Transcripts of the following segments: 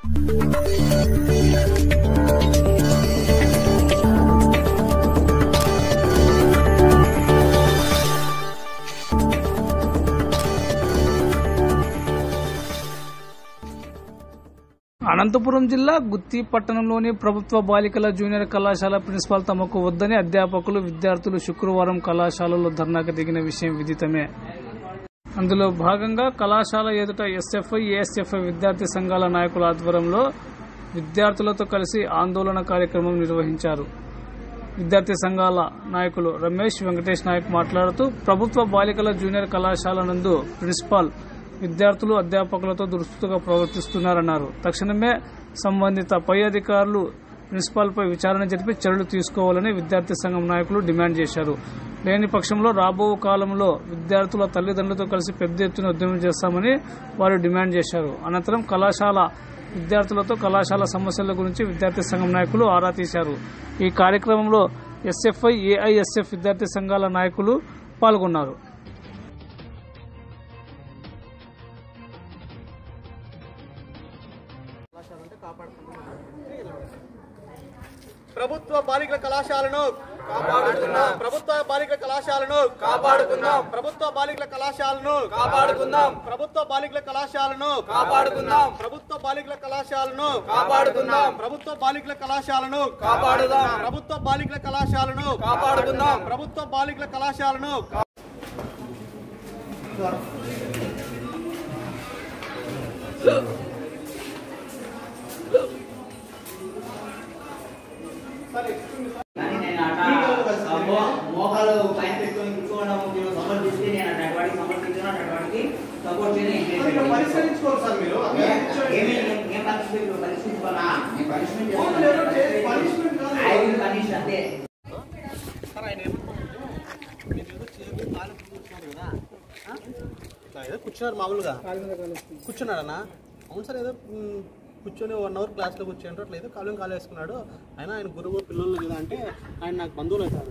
అనంతపురం జిల్లా గుత్తి పట్టణంలోని ప్రభుత్వ బాలికల జూనియర్ కళాశాల ప్రిన్సిపాల్ తమకు వద్దని అధ్యాపకులు విద్యార్థులు శుక్రవారం కళాశాలలో ధర్నాకు దిగిన విషయం విదితమే అందులో భాగంగా కళాశాల ఎదుట ఎస్ఎఫ్ఐ ఏఎస్ఎఫ్ఐ విద్యార్థి సంఘాల నాయకుల ఆధ్వర్యంలో విద్యార్థులతో కలిసి ఆందోళన కార్యక్రమం నిర్వహించారు విద్యార్థి సంఘాల నాయకులు రమేష్ వెంకటేష్ నాయక్ మాట్లాడుతూ ప్రభుత్వ బాలికల జూనియర్ కళాశాల నందు ప్రిన్సిపాల్ విద్యార్థులు అధ్యాపకులతో దురుస్తుగా ప్రవర్తిస్తున్నారన్నారు తక్షణమే సంబంధిత పై అధికారులు ప్రిన్సిపాల్పై విచారణ జరిపి చర్యలు తీసుకోవాలని విద్యార్థి సంఘం నాయకులు డిమాండ్ చేశారు లేని పక్షంలో రాబో కాలంలో విద్యార్థుల తల్లిదండ్రులతో కలిసి పెద్ద ఎత్తున ఉద్యమం చేస్తామని వారు డిమాండ్ చేశారు అనంతరం కళాశాల విద్యార్థులతో కళాశాల సమస్యల గురించి విద్యార్థి సంఘం నాయకులు ఆరా తీశారు ఈ కార్యక్రమంలో ఎస్ఎఫ్ఐ ఏఐఎస్ఎఫ్ విద్యార్థి సంఘాల నాయకులు పాల్గొన్నారు ప్రభుత్వ బాలికల కళాశాలను కాపాడుకుందాం ప్రభుత్వ బాలికల కళాశాలను కాపాడుకుందాం ప్రభుత్వ బాలికల కళాశాలను కాపాడుకుందాం ప్రభుత్వ బాలికల కళాశాలను కాపాడుకుందాం ప్రభుత్వ బాలికల కళాశాలను కాపాడుకుందాం ప్రభుత్వ బాలికల కళాశాలను కాపాడుదాం ప్రభుత్వ బాలికల కళాశాలను కాపాడుకుందాం ప్రభుత్వ బాలికల కళాశాలను కానీ నేను అట్లా ఆ మో- మోకాలు పైన పెట్టుకొని కూర్చోవడం మీరు సమర్థిస్తే నేను అటు వాడికి సమర్థించను అటు వాడికి సపోర్ట్ చేయను పరిష్కరించుకోవాలి సార్ మీరు ఏమి ఏం పనిష్మెంట్ పరిష్కరించుకోవాలా నేను పనిష్మెంట్ అవును, లేదు, లేదు, punishment కాదు. ఐ విల్ పనిష్ అంతే సార్ ఆయన ఏమంటున్నారంటే, మీరు ఏదో చేతులు కాలు కూర్చున్నారు కదా ఆ? ఇట్లా ఏదో కూర్చున్నారు మామూలుగా కూర్చున్నాడనా అవును సార్ ఏదో మ్, కూర్చొని వన్ అవర్ క్లాస్లో కూర్చోండి అట్లా ఏదో కాలు కాలు వేసుకున్నాడు ఆయన ఆయన గురువు పిల్లలు కదా అంటే ఆయన నాకు బంధువులు అవుతారు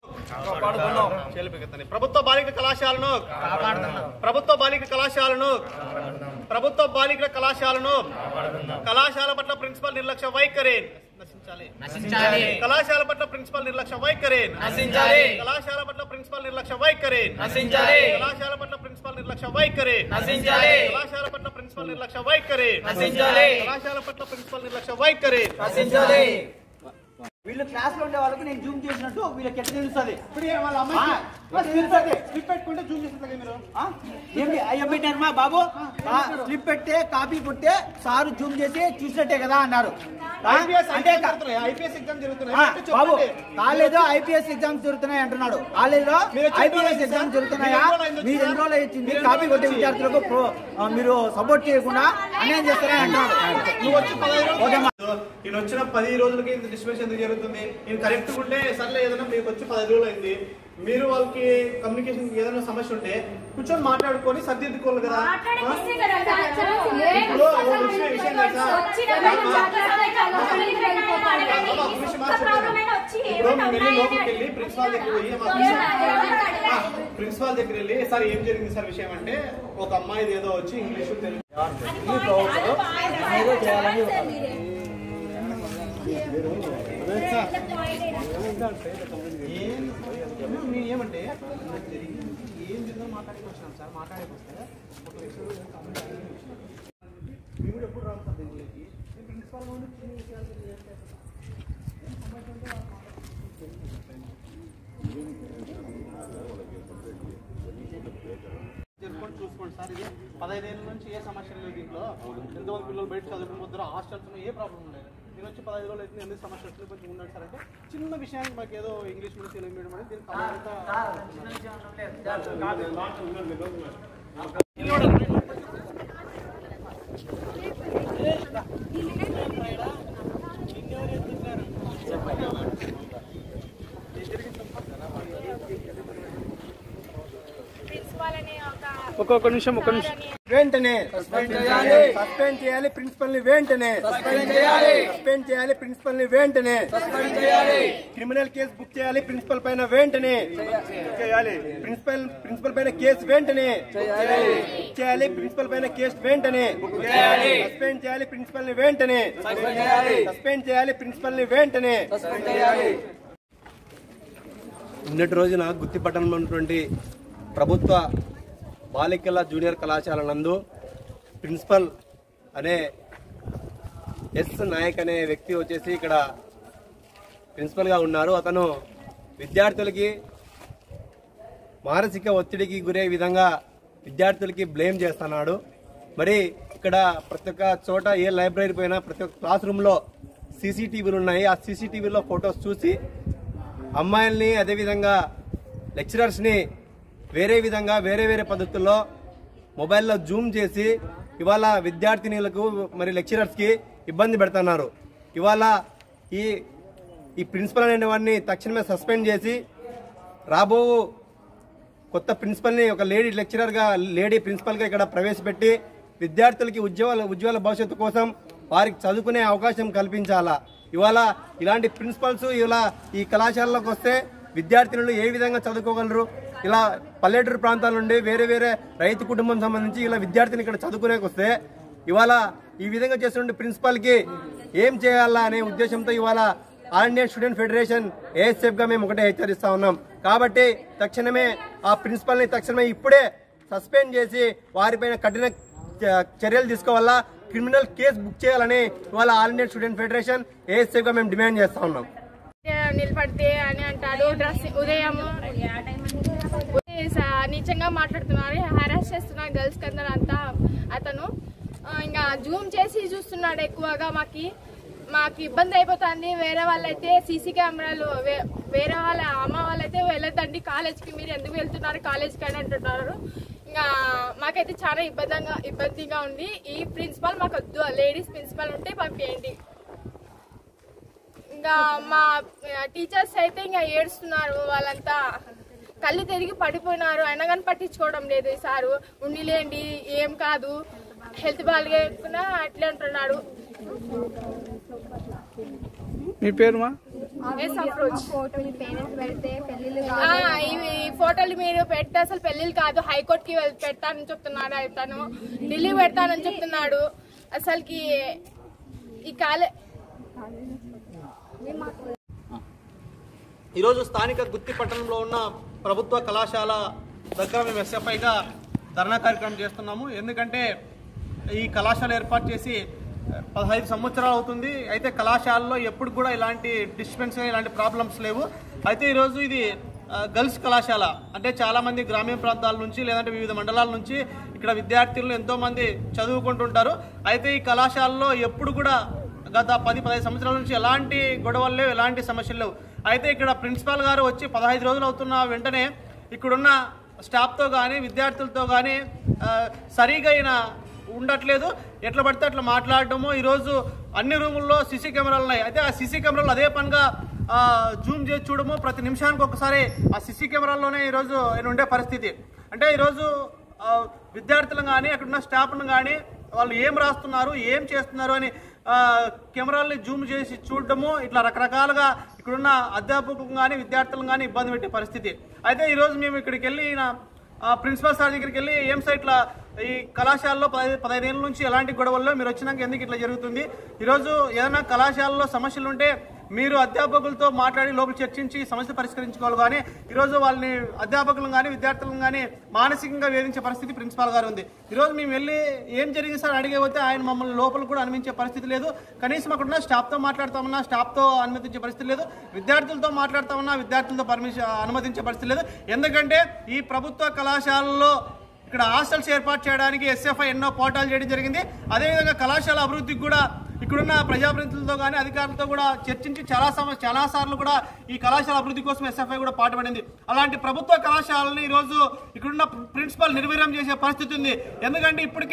ప్రభుత్వ బాలిక కళాశాలను ప్రభుత్వ బాలిక కళాశాలను ప్రభుత్వ బాలికల కళాశాలను కళాశాల పట్ల ప్రిన్సిపల్ నిర్లక్ష్య వైఖరి నశించాలి నశించాలి కళాశాల పట్ల ప్రిన్సిపల్ నిర్లక్ష్య వైఖరి నశించాలి కళాశాల పట్ల ప్రిన్సిపల్ నిర్లక్ష్య వైఖరి నశించాలి కళాశాల పట్ల ప్రిన్సిపల్ నిర్లక్ష్య వైఖరి నశించాలి కళాశాల పట్ల ప్రిన్సిపల్ నిర్లక్ష్య వైఖరి నశించాలి కళాశాల పట్ల ప్రిన్సిపల్ నిర్లక్ష్య వైఖరి నశించాలి వీళ్ళు క్లాస్ లో ఉండే వాళ్ళకి నేను జూమ్ చేసినట్టు వీళ్ళకి ఎట్లా తెలుస్తుంది ఇప్పుడు ఏ వాళ్ళ అమ్మాయి ఆ, స్లిప్ పెట్టుకుంటే జూమ్ చేస్తుంది మీరు ఆ? ఏంటి అయ్యో పెట్టారమ్మా బాబు ఆ, స్లిప్ పెట్టే కాపీ కొట్టే సారు జూమ్ చేసి చూసినట్టే కదా అన్నారు ఆ? ఐపీఎస్ అంటే ఎగ్జామ్ కా- జరుగుతున్నాయి ఐపీఎస్ ఎగ్జామ్ జరుగుతున్నాయి ఆ, ఏంటో బాబు చెప్పండి. కాలేజీలో ఐపీఎస్ ఎగ్జామ్స్ జరుగుతున్నాయి అంటున్నాడు కాలేజీలో మీరు వచ్చి ఎన్ని ఐపీఎస్ రోజులు ఎగ్జామ్స్ అయింది జరుగుతున్నాయా సార్? మీరు మీరు ఎన్ని రోజులు మీరు ఇచ్చింది ఎన్ని కాపీ రోజులు కొట్టే వచ్చి? విద్యార్థులకు ప్రో- ఆ, మీరు సపోర్ట్ చేయకుండా అన్యాయం చేస్తారని అంటున్నాడు నువ్వు వచ్చి పదహైదు రోజులు ఓకేమ్మా. నేను వచ్చిన పది రోజులకి ఇంత డిస్కషన్ ఎందుకు జరుగుతుంది నేను కరెక్ట్ ఉంటే సర్లే ఏదైనా మీకు వచ్చి పదహైదు రోజులు అయింది మీరు వాళ్ళకి కమ్యూనికేషన్ ఏదైనా సమస్య ఉంటే కూర్చొని మాట్లాడుకొని సర్దిద్దుకోవాలి కదా ఆ? మాట్లాడేస్తే కదా సార్ చెప్పాల్సింది. ఇప్పుడు ఒక విషయం విషయం తెలుసా? వచ్చిన వాళ్ళు చాలా చాలా మంది వెళ్ళిపోతారు. బాబా, ఒక విషయం ఒక్క మార్చండి. ప్రాబ్లం అయినా వచ్చి ఇప్పుడు ఏమైనా మేము వెళ్ళి ఉన్నాయని లోపలికి వెళ్ళి ప్రిన్సిపాల్ దగ్గర పోయి మా అడగాలి. ఆ, ప్రిన్సిపాల్ దగ్గర వెళ్ళి సార్ ఏం జరిగింది సార్ విషయం అంటే ఒక అమ్మాయిది ఏదో వచ్చి ఇంగ్లీష్ తెలుగు ఏదో చేయాలని చెప్తారు. ఏం- మీరు ఏమంటే నాకు జరిగింది ఏం జరిగిందో మాట్లాడేకి వచ్చినాం సార్ మాట్లాడేకి వస్తే ఒక లెక్చరర్ ఏదో comment అడిగి వచ్చినారు. మేము కూడా ఎప్పుడు రాము సార్ దీనికి నేను ప్రిన్సిపాల్ నుండి చిన్న విషయాలు తెలియజేస్తే ఏం సమస్య ఉంటే వాళ్ళు జరుపుకొని చూసుకోండి సార్ ఇది పదహైదేళ్ళ నుంచి ఏ సమస్యలు లేవు దీంట్లో ఎంతమంది పిల్లలు బయట చదువుకుని పోతారో హాస్టల్స్ ఏ ప్రాబ్లం లేదు నేను వచ్చి పదహైదు రోజులు అయితే ఎందుకు సమస్య వస్తుంది కొంచెం ఉండండి సార్ అంటే చిన్న విషయానికి మాకు ఏదో ఇంగ్లీష్ మీడియం తెలుగు మీడియం అనేది దీనికి ప్రిన్సిపాల్ అనే ఒక ఒక ఒక ఒక నిమిషం ఒక నిమిషం వెంటనే సస్పెండ్ చేయాలి సస్పెండ్ చేయాలి ప్రిన్సిపల్ ని వెంటనే సస్పెండ్ చేయాలి సస్పెండ్ చేయాలి ప్రిన్సిపల్ ని వెంటనే సస్పెండ్ చేయాలి క్రిమినల్ కేసు బుక్ చేయాలి ప్రిన్సిపల్ పైన వెంటనే చేయాలి ప్రిన్సిపల్ ప్రిన్సిపల్ పైన కేసు వెంటనే చేయాలి బుక్ చేయాలి ప్రిన్సిపల్ పైన కేసు వెంటనే చేయాలి సస్పెండ్ చేయాలి ప్రిన్సిపల్ ని వెంటనే సస్పెండ్ చేయాలి సస్పెండ్ చేయాలి ప్రిన్సిపల్ ని వెంటనే సస్పెండ్ చేయాలి నిన్నటి రోజున గుత్తిపట్టణంలో ఉన్నటువంటి ప్రభుత్వ బాలికల జూనియర్ కళాశాల నందు ప్రిన్సిపల్ అనే ఎస్ నాయక్ అనే వ్యక్తి వచ్చేసి ఇక్కడ ప్రిన్సిపల్గా ఉన్నారు అతను విద్యార్థులకి మానసిక ఒత్తిడికి గురే విధంగా విద్యార్థులకి బ్లేమ్ చేస్తున్నాడు మరి ఇక్కడ ప్రతి ఒక్క చోట ఏ లైబ్రరీ పోయినా ప్రతి ఒక్క క్లాస్ రూమ్లో సీసీటీవీలు ఉన్నాయి ఆ సీసీటీవీలో ఫొటోస్ చూసి అమ్మాయిల్ని అదేవిధంగా లెక్చరర్స్ని వేరే విధంగా వేరే వేరే పద్ధతుల్లో మొబైల్లో జూమ్ చేసి ఇవాళ విద్యార్థినులకు మరి లెక్చరర్స్కి ఇబ్బంది పెడుతున్నారు ఇవాళ ఈ ఈ ప్రిన్సిపల్ అనే వాడిని తక్షణమే సస్పెండ్ చేసి రాబో కొత్త ప్రిన్సిపల్ని ఒక లేడీ లెక్చరర్గా లేడీ ప్రిన్సిపల్గా ఇక్కడ ప్రవేశపెట్టి విద్యార్థులకి ఉజ్వల ఉజ్వల భవిష్యత్తు కోసం వారికి చదువుకునే అవకాశం కల్పించాలా ఇవాళ ఇలాంటి ప్రిన్సిపల్స్ ఇలా ఈ కళాశాలలోకి వస్తే విద్యార్థినులు ఏ విధంగా చదువుకోగలరు ఇలా పల్లెటూరు ప్రాంతాల నుండి వేరే వేరే రైతు కుటుంబం సంబంధించి ఇలా విద్యార్థిని ఇక్కడ చదువుకునేకి వస్తే ఇవాళ ఈ విధంగా చేస్తున్న ప్రిన్సిపాల్కి ఏం చేయాలా అనే ఉద్దేశంతో ఇవాళ All India Student Federation ASF గా మేము ఒకటే హెచ్చరిస్తా ఉన్నాం కాబట్టి తక్షణమే ఆ ప్రిన్సిపల్ ని తక్షణమే ఇప్పుడే సస్పెండ్ చేసి వారిపైన కఠిన చ- చర్యలు తీసుకోవాలా క్రిమినల్ కేసు బుక్ చేయాలని ఇవాళ All India Student Federation ASF గా మేము డిమాండ్ చేస్తా ఉన్నాం నిలబడితే అని అంటాడు డ్రెస్ ఉదయం స- నీచంగా మాట్లాడుతున్నారు హరాస్ చేస్తున్నారు గర్ల్స్ అందరూ అంతా అతను ఆ, ఇంకా జూమ్ చేసి చూస్తున్నాడు ఎక్కువగా మాకి మాకు ఇబ్బంది అయిపోతుంది వేరే వాళ్ళైతే సీసీ కెమెరాలు వే- వేరే వాళ్ళ అమ్మ వాళ్ళైతే వెళ్ళొద్దండి కాలేజ్కి మీరు ఎందుకు వెళ్తున్నారు కాలేజ్కి అని అంటున్నారు ఇంకా మాకైతే చాలా ఇబ్బందిగా ఇబ్బందిగా ఉంది ఈ ప్రిన్సిపల్ మాకు వద్దు లేడీస్ ప్రిన్సిపల్ ఉంటే పంపించండి ఇంకా మా టీచర్స్ అయితే ఇంకా ఏడుస్తున్నారు వాళ్ళంతా కళ్ళు తిరిగి పడిపోయినారు అయినా కానీ పట్టించుకోవడం లేదు ఈ సారు ఉండిలేండి ఏం కాదు హెల్త్ బాగాలేకుండా అట్లే అంటున్నాడు మీ పేరు మా Yes, approach. ఫోటోలు పేరెంట్స్ పెడితే పెళ్లిళ్ళు ఆ, ఇవి ఈ ఫోటోలు మీరు పెడితే అసలు పెళ్లిళ్ళు కాదు హైకోర్టుకి వెళ్- పెడతానని చెప్తున్నాడు అతను ఢిల్లీ పెడతానని చెప్తున్నాడు అసలుకి ఈ కాలే ఈరోజు స్థానిక గుత్తి పట్టణంలో ఉన్న ప్రభుత్వ కళాశాల దగ్గర మేము ఎస్ఎఫ్ఐగా ధర్నా కార్యక్రమం చేస్తున్నాము ఎందుకంటే ఈ కళాశాల ఏర్పాటు చేసి పదహైదు సంవత్సరాలు అవుతుంది అయితే కళాశాలలో ఎప్పుడు కూడా ఇలాంటి డిస్టర్బెన్స్ ఇలాంటి ప్రాబ్లమ్స్ లేవు అయితే ఈరోజు ఇది ఆ, గర్ల్స్ కళాశాల అంటే చాలా మంది గ్రామీణ ప్రాంతాల నుంచి లేదంటే వివిధ మండలాల నుంచి ఇక్కడ విద్యార్థులు ఎంతో మంది చదువుకుంటుంటారు అయితే ఈ కళాశాలలో ఎప్పుడు కూడా గత పది పదహైదు సంవత్సరాల నుంచి ఎలాంటి గొడవలు లేవు ఎలాంటి సమస్యలు లేవు అయితే ఇక్కడ ప్రిన్సిపాల్ గారు వచ్చి పదహైదు రోజులు అవుతున్న వెంటనే ఇక్కడున్న స్టాఫ్తో కానీ విద్యార్థులతో కానీ సరిగా అయిన ఉండట్లేదు ఎట్లా పడితే అట్లా మాట్లాడటము ఈరోజు అన్ని రూముల్లో సీసీ కెమెరాలు ఉన్నాయి అయితే ఆ సీసీ కెమెరాలు అదే పనిగా ఆ, జూమ్ చేసి చూడము ప్రతి నిమిషానికి ఒకసారి ఆ సీసీ కెమెరాల్లోనే ఈరోజు ఆయన ఉండే పరిస్థితి అంటే ఈరోజు ఆ, విద్యార్థులను కానీ అక్కడున్న స్టాఫ్ను కానీ వాళ్ళు ఏం రాస్తున్నారు ఏం చేస్తున్నారు అని ఆ, కెమెరాల్ని జూమ్ చేసి చూడడము ఇట్లా రకరకాలుగా ఇక్కడున్న అధ్యాపకులు కానీ విద్యార్థులను కానీ ఇబ్బంది పెట్టే పరిస్థితి అయితే ఈరోజు మేము ఇక్కడికి వెళ్ళి ఈయన, ఆ, ప్రిన్సిపల్ సార్ దగ్గరికి వెళ్ళి ఏం సార్ ఇట్లా ఈ కళాశాలలో పదహైదు పదహైదేళ్ళ నుంచి ఎలాంటి గొడవల్లో మీరు వచ్చినాక ఎందుకు ఇట్లా జరుగుతుంది ఈరోజు ఏదైనా కళాశాలలో సమస్యలు ఉంటే మీరు అధ్యాపకులతో మాట్లాడి లోపల చర్చించి ఈ సమస్య పరిష్కరించుకోవాలి కానీ ఈరోజు వాళ్ళని అధ్యాపకులను కానీ విద్యార్థులను కానీ మానసికంగా వేధించే పరిస్థితి ప్రిన్సిపాల్ గారు ఉంది ఈరోజు మేము వెళ్ళి ఏం జరిగింది సార్ అడిగే పోతే ఆయన మమ్మల్ని లోపల కూడా అనుమతించే పరిస్థితి లేదు కనీసం అక్కడ ఉన్న స్టాఫ్తో మాట్లాడతామన్నా స్టాఫ్తో అనుమతించే పరిస్థితి లేదు విద్యార్థులతో మాట్లాడతామన్నా విద్యార్థులతో పర్మిషన్ అనుమతించే పరిస్థితి లేదు ఎందుకంటే ఈ ప్రభుత్వ కళాశాలలో ఇక్కడ హాస్టల్స్ ఏర్పాటు చేయడానికి ఎస్ఎఫ్ఐ ఎన్నో పోరాటాలు చేయడం జరిగింది అదేవిధంగా కళాశాల అభివృద్ధికి కూడా ఇక్కడున్న ప్రజాప్రతినిధులతో కానీ అధికారులతో కూడా చర్చించి చాలా సమ చాలా సార్లు కూడా ఈ కళాశాల అభివృద్ధి కోసం ఎస్ఎఫ్ఐ కూడా పాటుపడింది అలాంటి ప్రభుత్వ కళాశాలని ఈరోజు ఇక్కడున్న ప్రిన్సిపల్ నిర్వీర్యం చేసే పరిస్థితి ఉంది ఎందుకంటే ఇప్పటికే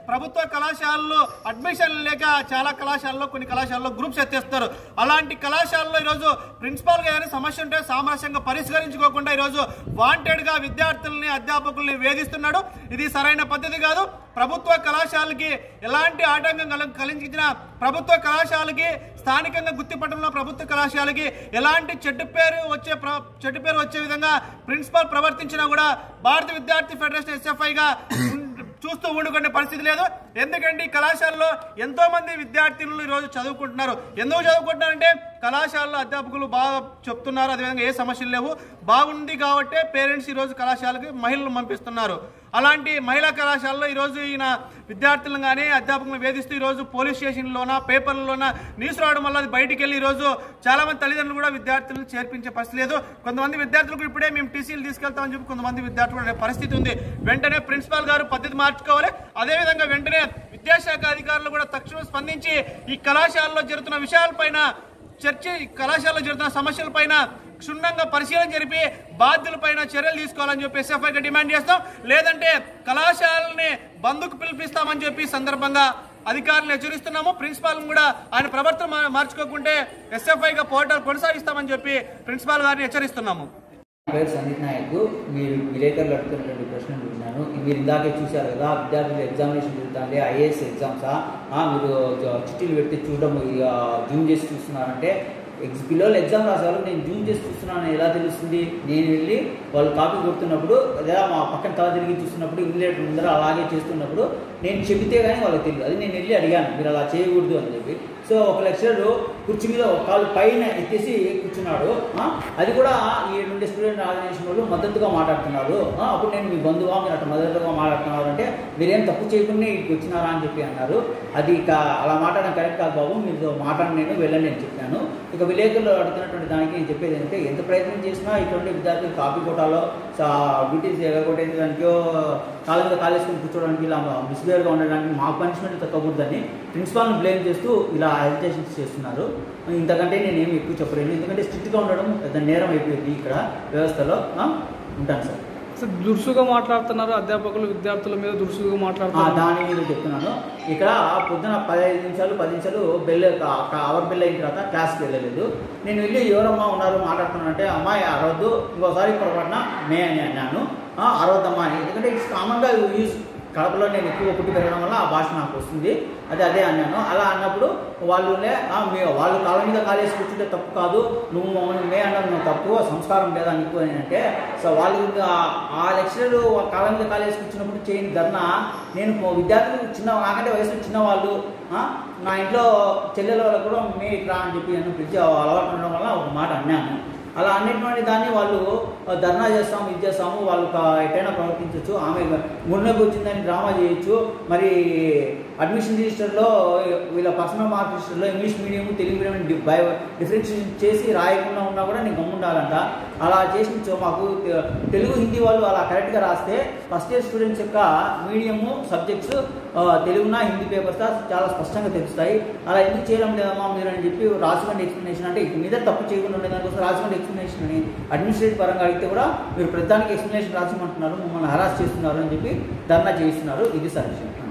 ప్రభుత్వ కళాశాలల్లో అడ్మిషన్ లేక చాలా కళాశాలలో కొన్ని కళాశాలలో గ్రూప్స్ ఎత్తేస్తారు అలాంటి కళాశాలలో ఈరోజు ప్రిన్సిపాల్ గా ఏదైనా సమస్య ఉంటే సామరస్యంగా పరిష్కరించుకోకుండా ఈరోజు వాంటెడ్ గా విద్యార్థుల్ని అధ్యాపకుల్ని వేధిస్తున్నాడు ఇది సరైన పద్ధతి కాదు ప్రభుత్వ కళాశాలకి ఎలాంటి ఆటంకం కల- కలిగించిన ప్రభుత్వ కళాశాలకి స్థానికంగా గుర్తిపట్టడంలో ప్రభుత్వ కళాశాలకి ఎలాంటి చెడ్డ పేరు వచ్చే ప్ర- చెడ్డ పేరు వచ్చే విధంగా ప్రిన్సిపాల్ ప్రవర్తించినా కూడా భారత విద్యార్థి ఫెడరేషన్ ఎస్ఎఫ్ఐగా చూస్తూ ఊడుకునే పరిస్థితి లేదు ఎందుకంటే ఈ కళాశాలలో ఎంతో మంది విద్యార్థినులు ఈ రోజు చదువుకుంటున్నారు ఎందుకు చదువుకుంటున్నారంటే కళాశాలలో అధ్యాపకులు బాగా చెప్తున్నారు అదేవిధంగా ఏ సమస్యలు లేవు బాగుంది కాబట్టే పేరెంట్స్ ఈ రోజు కళాశాలకి మహిళలు పంపిస్తున్నారు అలాంటి మహిళా కళాశాలలో ఈరోజు ఈయన విద్యార్థులను కానీ అధ్యాపకులను వేధిస్తూ ఈరోజు పోలీస్ స్టేషన్లోన పేపర్లలోన న్యూస్ రావడం వల్ల అది బయటికి వెళ్ళి ఈరోజు చాలా మంది తల్లిదండ్రులు కూడా విద్యార్థులను చేర్పించే పరిస్థితి లేదు కొంతమంది విద్యార్థులకు ఇప్పుడే మేము టీసీలు తీసుకెళ్తామని చెప్పి కొంతమంది విద్యార్థులు అనే పరిస్థితి ఉంది వెంటనే ప్రిన్సిపాల్ గారు పద్ధతి మార్చుకోవాలి అదేవిధంగా వెంటనే విద్యాశాఖ అధికారులు కూడా తక్షణం స్పందించి ఈ కళాశాలలో జరుగుతున్న విషయాలపైన చర్చ ఈ కళాశాలలో జరుగుతున్న సమస్యలపైన క్షుణ్ణంగా పరిశీలన జరిపి బాధ్యులపైన చర్యలు తీసుకోవాలని చెప్పి ఎస్ఎఫ్ఐగా డిమాండ్ చేస్తాం లేదంటే కళాశాలని బంధుకు పిలిపిస్తామని చెప్పి ఈ సందర్భంగా అధికారులను హెచ్చరిస్తున్నాము ప్రిన్సిపాల్ కూడా ఆయన ప్రవర్తన మా- మార్చుకోకుంటే ఎస్ఎఫ్ఐగా పోరాటాలు కొనసాగిస్తామని చెప్పి ప్రిన్సిపాల్ గారిని హెచ్చరిస్తున్నాము నా పేరు సందీప్ నాయక్ మీరు విలేకరులు అడుగుతున్నటువంటి ప్రశ్నలు విన్నాను మీరు ఇందాకే చూశారు కదా విద్యార్థులు ఎగ్జామినేషన్ జరుగుతుంది ఐఏఎస్ ఎగ్జామ్సా ఆ, మీరు జ- చిట్టీలు పెట్టి చూడడం ఇక జూమ్ చేసి చూస్తున్నారంటే ఎగ్జ్ పిల్లలు ఎగ్జామ్ రాసేవాళ్ళు నేను జూమ్ చేసి చూస్తున్నాను ఎలా తెలుస్తుంది నేను వెళ్ళి వాళ్ళు కాపీ కొడుతున్నప్పుడు లేదా మా పక్కన తల తిరిగి చూస్తున్నప్పుడు ఇంగ్లీష్ ముందర అలాగే చేస్తున్నప్పుడు నేను చెబితే కానీ వాళ్ళకి తెలియదు అది నేను వెళ్ళి అడిగాను మీరు అలా చేయకూడదు అని చెప్పి సో ఒక లెక్చరర్ కుర్చీ మీద ఒక కాలు పైన ఎత్తేసి కూర్చున్నాడు ఆ, అది కూడా ఈ నుండి స్టూడెంట్ ఆర్గనైజేషన్ వాళ్ళు మద్దతుగా మాట్లాడుతున్నారు ఆ, అప్పుడు నేను మీ బంధువా మీరు అట్లా మద్దతుగా మాట్లాడుతున్నారు అంటే మీరేం తప్పు చేయకుండా ఇక్కడికి వచ్చినారా అని చెప్పి అన్నారు అది ఇక అలా మాట్లాడడం కరెక్ట్ కాదు బాబు మీరు మాట్లాడి నేను వెళ్ళండి అని చెప్పాను ఇక విలేకరులు అడుగుతున్నటువంటి దానికి నేను చెప్పేది ఏంటంటే ఎంత ప్రయత్నం చేసినా ఇటువంటి విద్యార్థులు కాపీ కొట్టాలో డ్యూటీస్ ఎగగొట్టేదానికో కాలం మీద కాలేసుకొని కూర్చోవడానికి ఇలా మిస్బిహేవ్గా ఉండడానికి మా పనిష్మెంట్ తగ్గకూడదని ప్రిన్సిపాల్ని బ్లేమ్ చేస్తూ ఇలా హెజిటేషన్స్ చేస్తున్నారు ఇంతకంటే నేను ఏమి ఎక్కువ చెప్పలేను ఎందుకంటే స్ట్రిక్ట్గా ఉండడం పెద్ద నేరం అయిపోయింది ఇక్కడ వ్యవస్థలో ఆ, ఉంటాను సార్ అసలు దురుసుగా మాట్లాడుతున్నారు అధ్యాపకులు విద్యార్థుల మీద దురుసుగా ఆ, మాట్లాడుతున్నారు దాని మీద చెప్తున్నాను ఇక్కడ పొద్దున పదహైదు నిమిషాలు పది నిమిషాలు బెల్ అవర్ బెల్ అయిన తర్వాత క్లాస్కి వెళ్ళలేదు నేను వెళ్ళి ఎవరమ్మా ఉన్నారు మాట్లాడుతున్నానంటే అమ్మాయి అరవద్దు ఇంకోసారి పొరపాటున మే అని అన్నాను ఆ, అరవద్దమ్మా అని ఎందుకంటే ఇట్స్ కామన్గా యూజ్ కడపలో నేను ఎక్కువ పుట్టి పెరగడం వల్ల ఆ భాష నాకు వస్తుంది అదే అదే అన్నాను అలా అన్నప్పుడు వాళ్ళు "ఆ, మీ వాళ్ళు కాళ్ళ మీద కాలేసి కూర్చుంటే తప్పు కాదు నువ్వు మమ్మల్ని మే అన్నది నువ్వు తప్పు సంస్కారం లేదా నీకు అని అంటే సో వాళ్ళు ఆ- ఆ లెక్చరర్ కాళ్ళ మీద కాలేసి కూర్చున్నప్పుడు చేయని ధర్నా నేను మా విద్యార్థులు చిన్న నాకంటే వయసు చిన్నవాళ్ళు ఆ, నా ఇంట్లో చెల్లెల వాళ్ళకు కూడా మే ఇట్లా అని చెప్పి నన్ను పిలిచి అలవాటు ఉండడం వల్ల ఒక మాట అన్నాను అలా అన్నిటువంటి దాన్ని వాళ్ళు ఆ, ధర్నా చేస్తాము ఇది చేస్తాము వాళ్ళు ఒక ఎటైనా ప్రవర్తించవచ్చు ఆమె గుండెకు వచ్చిందని డ్రామా చేయొచ్చు మరి అడ్మిషన్ రిజిస్టర్లో వీళ్ళ పర్సనల్ మార్క్ రిజిస్టర్లో ఇంగ్లీష్ మీడియం తెలుగు మీడియం డి- బై డిఫరెన్షియేషన్ చేసి రాయకుండా ఉన్నా కూడా నేను గమ్ముండాలంట అలా చేసిన చో- మాకు తె- తెలుగు హిందీ వాళ్ళు అలా కరెక్ట్గా రాస్తే ఫస్ట్ ఇయర్ స్టూడెంట్స్ యొక్క మీడియము సబ్జెక్ట్స్ తెలుగునా హిందీ పేపర్స్ చాలా స్పష్టంగా తెలుస్తాయి అలా ఎందుకు చేయడం లేదమ్మా మీరు అని చెప్పి రాజమండ్రి ఎక్స్ప్లెనేషన్ అంటే ఇక మీద తప్పు చేయకుండా ఉండే దానికోసం రాజమండ్రి ఎక్స్ప్లెనేషన్ అని అడ్మినిస్ట్రేటివ్ పరంగా అడిగితే కూడా మీరు ప్రతిదానికి ఎక్స్ప్లెనేషన్ రాసిమంటున్నారు మమ్మల్ని హరాస్ చేస్తున్నారు అని చెప్పి ధర్నా చేయిస్తున్నారు ఇది సార్ విషయం